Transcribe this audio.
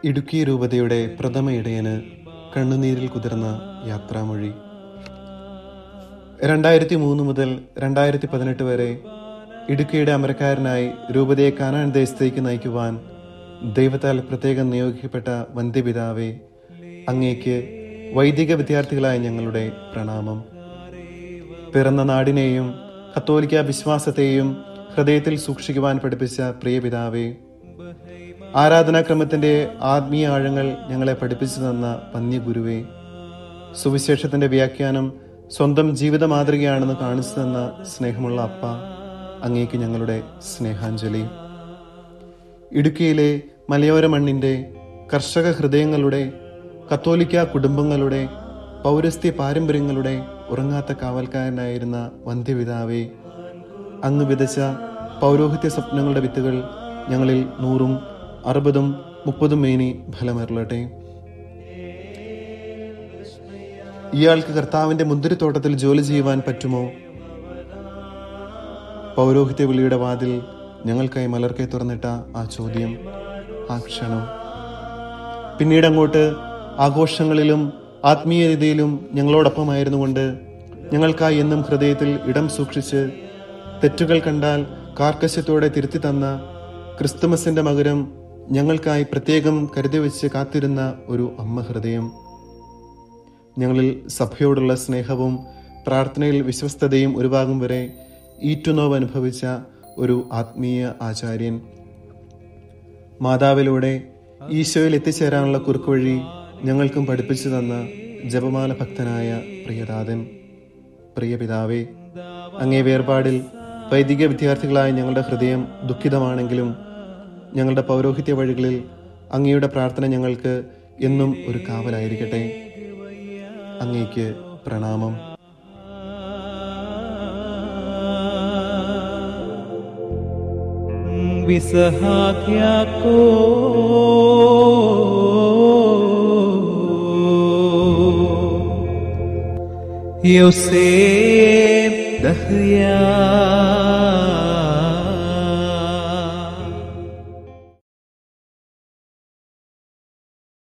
ഇടുക്കി രൂപതയുടെ പ്രഥമ ഇടയന് കണ്ണുനീരിൽ കുതിർന്ന യാത്രാമൊഴി രണ്ടായിരത്തി മൂന്ന് മുതൽ രണ്ടായിരത്തി പതിനെട്ട് വരെ ഇടുക്കിയുടെ അമരക്കാരനായി രൂപതയെ കാനാൻ ദേശത്തേക്ക് നയിക്കുവാൻ ദൈവത്താൽ പ്രത്യേകം നിയോഗിക്കപ്പെട്ട വന്ധ്യപിതാവെ അങ്ങേക്ക് വൈദിക വിദ്യാർത്ഥികളായ ഞങ്ങളുടെ പ്രണാമം പിറന്ന നാടിനെയും കത്തോലിക്ക വിശ്വാസത്തെയും ഹൃദയത്തിൽ സൂക്ഷിക്കുവാൻ പഠിപ്പിച്ച പ്രിയപിതാവേ ആരാധനാക്രമത്തിന്റെ ആത്മീയ ആഴങ്ങൾ ഞങ്ങളെ പഠിപ്പിച്ചു തന്ന പന്യഗുരുവേ സുവിശേഷത്തിന്റെ വ്യാഖ്യാനം സ്വന്തം ജീവിത മാതൃകയാണെന്ന് കാണിച്ചു തന്ന സ്നേഹമുള്ള അപ്പ അങ്ങേക്ക് ഞങ്ങളുടെ സ്നേഹാഞ്ജലി ഇടുക്കിയിലെ മലയോര മണ്ണിന്റെ കർഷക ഹൃദയങ്ങളുടെ കത്തോലിക്ക കുടുംബങ്ങളുടെ പൗരസ്ത്യ പാരമ്പര്യങ്ങളുടെ ഉറങ്ങാത്ത കാവൽക്കാരനായിരുന്ന വന്ധ്യപിതാവേ അങ്ങ് വിതച്ച പൗരോഹിത്യ സ്വപ്നങ്ങളുടെ വിത്തുകൾ ഞങ്ങളിൽ നൂറും അറുപതും മുപ്പതും മേനി ഫലമേറലട്ടെ ഇയാൾക്ക് കർത്താവിന്റെ മുന്തിരിത്തോട്ടത്തിൽ ജോലി ചെയ്യുവാൻ പറ്റുമോ പൗരോഹിത്യ വിളിയുടെ വാതിൽ ഞങ്ങൾക്കായി മലർക്കെ തുറന്നിട്ട ആ ചോദ്യം ആ ക്ഷണം പിന്നീട് അങ്ങോട്ട് ആഘോഷങ്ങളിലും ആത്മീയതയിലും ഞങ്ങളോടൊപ്പമായിരുന്നു കൊണ്ട് ഞങ്ങൾക്കായി എന്നും ഹൃദയത്തിൽ ഇടം സൂക്ഷിച്ച് തെറ്റുകൾ കണ്ടാൽ കാർക്കശ്യത്തോടെ തിരുത്തി തന്ന ക്രിസ്തുമസിന്റെ മകരം ഞങ്ങൾക്കായി പ്രത്യേകം കരുതി വെച്ച് കാത്തിരുന്ന ഒരു അമ്മ ഹൃദയം ഞങ്ങളിൽ സഭയോടുള്ള സ്നേഹവും പ്രാർത്ഥനയിൽ വിശ്വസ്തതയും ഒരു ഭാഗം വരെ ഈറ്റുനോവ് അനുഭവിച്ച ഒരു ആത്മീയ ആചാര്യൻ മാതാവിലൂടെ ഈശോയിൽ എത്തിച്ചേരാനുള്ള കുറുക്കുവഴി ഞങ്ങൾക്കും പഠിപ്പിച്ചു തന്ന ജപമാല ഭക്തനായ പ്രിയദാതൻ പ്രിയ പിതാവേ അങ്ങേ വേർപാടിൽ വൈദിക വിദ്യാർത്ഥികളായ ഞങ്ങളുടെ ഹൃദയം ദുഃഖിതമാണെങ്കിലും ഞങ്ങളുടെ പൗരോഹിത്യ വഴികളിൽ അങ്ങയുടെ പ്രാർത്ഥന ഞങ്ങൾക്ക് എന്നും ഒരു കാവലായിരിക്കട്ടെ അങ്ങേക്ക് പ്രണാമം വിസഹാഖ്യാക്കോ യോസേഫ് ദഹ്യാ